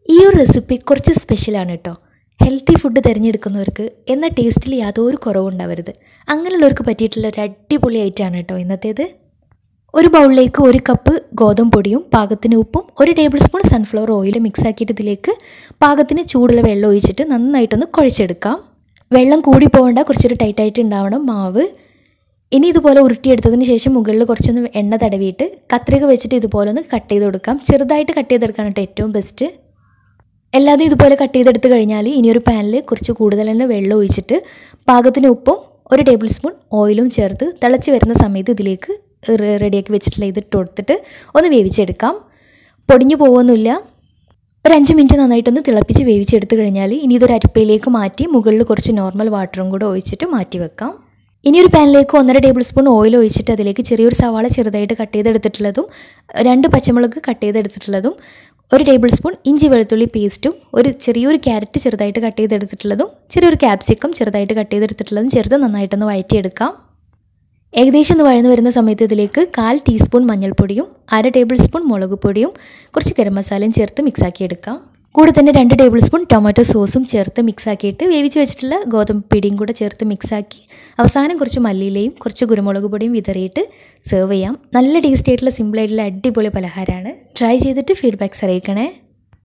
ഈ ഒരു റെസിപ്പി കുറച്ച് സ്പെഷ്യലാണ് കേട്ടോ ഹെൽത്തി ഫുഡ് തിരഞ്ഞെടുക്കുന്നവർക്ക് എന്ന ടേസ്റ്റിൽ യാതൊരു കുറവും ഉണ്ടാവരുത് അങ്ങനെയുള്ളവർക്ക് പറ്റിയിട്ടുള്ള ഒരു അടിപൊളി ഐറ്റമാണ് കേട്ടോ ഇന്നത്തേത് ഒരു ബൗളിലേക്ക് ഒരു കപ്പ് ഗോതമ്പ് പൊടിയും പാകത്തിന് ഉപ്പും ഒരു table spoon sunflower oil mix ആക്കിയിട്ട് ഇതിലേക്ക് പാകത്തിന് ചൂടുള്ള വെള്ളം ഒഴിച്ചിട്ട് നന്നായിട്ടൊന്ന് കുഴച്ചെടുക്കാം വെള്ളം കൂടി പോകേണ്ട കുറച്ചൊരു ടൈറ്റായിട്ട് ഉണ്ടാവണം മാവ് ഇനി ഇതുപോലെ ഉരുട്ടിയെടുത്തതിന് ശേഷം മുകളിൽ കുറച്ചൊന്ന് എണ്ണ തടവിയിട്ട് കത്രിക വെച്ചിട്ട് ഇതുപോലെ ഒന്ന് കട്ട് ചെയ്ത് കൊടുക്കാം ചെറുതായിട്ട് കട്ട് ചെയ്തെടുക്കാൻ കേട്ടോ ഏറ്റവും ബെസ്റ്റ് എല്ലാതും ഇതുപോലെ കട്ട് ചെയ്തെടുത്ത് കഴിഞ്ഞാൽ ഇനി ഒരു പാനിൽ കുറച്ച് കൂടുതൽ തന്നെ വെള്ളം ഒഴിച്ചിട്ട് പാകത്തിന് ഉപ്പും ഒരു ടേബിൾ സ്പൂൺ ഓയിലും ചേർത്ത് തിളച്ച് വരുന്ന സമയത്ത് ഇതിലേക്ക് റെ- റെഡിയാക്കി വെച്ചിട്ടുള്ള ഇത് ഇട്ട് കൊടുത്തിട്ട് ഒന്ന് വേവിച്ചെടുക്കാം പൊടിഞ്ഞു പോകുന്നില്ല ഒരു അഞ്ച് മിനിറ്റ് നന്നായിട്ടൊന്ന് തിളപ്പിച്ച് വേവിച്ചെടുത്ത് കഴിഞ്ഞാൽ ഇനി ഇതൊരു അരിപ്പയിലേക്ക് മാറ്റി മുകളിൽ കുറച്ച് നോർമൽ വാട്ടറും കൂടെ ഒഴിച്ചിട്ട് മാറ്റി വെക്കാം ഇനി ഒരു പാനിലേക്ക് ഒന്നര ടേബിൾ സ്പൂൺ ഓയിൽ ഒഴിച്ചിട്ട് അതിലേക്ക് ചെറിയൊരു സവാള ചെറുതായിട്ട് കട്ട് ചെയ്തെടുത്തിട്ടുള്ളതും രണ്ട് പച്ചമുളക് കട്ട് ചെയ്തെടുത്തിട്ടുള്ളതും ഒരു ടേബിൾ സ്പൂൺ ഇഞ്ചി വെളുത്തുള്ളി പേസ്റ്റും ഒരു ചെറിയൊരു ക്യാരറ്റ് ചെറുതായിട്ട് കട്ട് ചെയ്തെടുത്തിട്ടുള്ളതും ചെറിയൊരു ക്യാപ്സിക്കം ചെറുതായിട്ട് കട്ട് ചെയ്തെടുത്തിട്ടുള്ളതും ചേർത്ത് നന്നായിട്ടൊന്ന് വഴറ്റിയെടുക്കാം ഏകദേശം ഒന്ന് വഴന്നു വരുന്ന സമയത്ത് ഇതിലേക്ക് കാൽ ടീസ്പൂൺ മഞ്ഞൾപ്പൊടിയും അര ടേബിൾ സ്പൂൺ മുളക് പൊടിയും കുറച്ച് ഗരം മസാലയും ചേർത്ത് മിക്സാക്കി എടുക്കാം കൂടെ തന്നെ രണ്ട് ടേബിൾ സ്പൂൺ ടൊമാറ്റോ സോസും ചേർത്ത് മിക്സാക്കിയിട്ട് വേവിച്ച് വെച്ചിട്ടുള്ള ഗോതമ്പ് പിടിയും കൂടെ ചേർത്ത് മിക്സാക്കി അവസാനം കുറച്ച് മല്ലിയിലയും കുറച്ച് കുരുമുളക് പൊടിയും വിതറിയിട്ട് സെർവ് ചെയ്യാം നല്ല ടേസ്റ്റി ആയിട്ടുള്ള സിമ്പിളായിട്ടുള്ള അടിപൊളി പലഹാരമാണ് ട്രൈ ചെയ്തിട്ട് ഫീഡ്ബാക്ക്സ് അറിയിക്കണേ